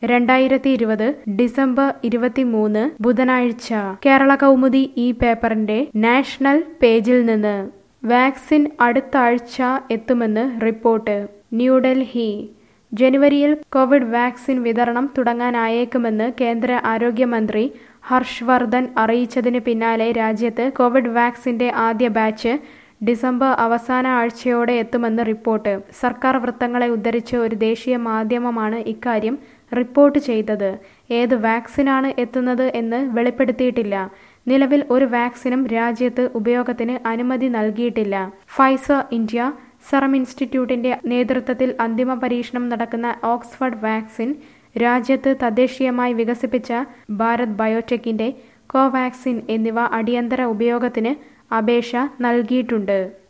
രണ്ടായിരത്തി ഇരുപത് ഡിസംബർ ഇരുപത്തിമൂന്ന് ബുധനാഴ്ച കേരള കൗമുദി ഈ പേപ്പറിന്റെ നാഷണൽ പേജിൽ നിന്ന് വാക്സിൻ അടുത്ത ആഴ്ച എത്തുമെന്ന് റിപ്പോർട്ട് ന്യൂഡൽഹി ജനുവരിയിൽ കോവിഡ് വാക്സിൻ വിതരണം തുടങ്ങാനായേക്കുമെന്ന് കേന്ദ്ര ആരോഗ്യമന്ത്രി ഹർഷ് വർദ്ധൻ അറിയിച്ചതിന് പിന്നാലെ രാജ്യത്ത് കോവിഡ് വാക്സിന്റെ ആദ്യ ബാച്ച് ഡിസംബർ അവസാന ആഴ്ചയോടെ എത്തുമെന്ന് റിപ്പോർട്ട് സർക്കാർ വൃത്തങ്ങളെ ഉദ്ധരിച്ച് ഒരു ദേശീയ മാധ്യമമാണ് ഇക്കാര്യം റിപ്പോർട്ട് ചെയ്തത് ഏത് വാക്സിനാണ് എത്തുന്നത് എന്ന് വെളിപ്പെടുത്തിയിട്ടില്ല നിലവിൽ ഒരു വാക്സിനും രാജ്യത്ത് ഉപയോഗത്തിന് അനുമതി നൽകിയിട്ടില്ല ഫൈസർ ഇന്ത്യ സെറം ഇൻസ്റ്റിറ്റ്യൂട്ടിന്റെ നേതൃത്വത്തിൽ അന്തിമ പരീക്ഷണം നടക്കുന്ന ഓക്സ്ഫർഡ് വാക്സിൻ രാജ്യത്ത് തദ്ദേശീയമായി വികസിപ്പിച്ച ഭാരത് ബയോടെക്കിന്റെ കോവാക്സിൻ എന്നിവ അടിയന്തര ഉപയോഗത്തിന് അപേക്ഷ നൽകിയിട്ടുണ്ട്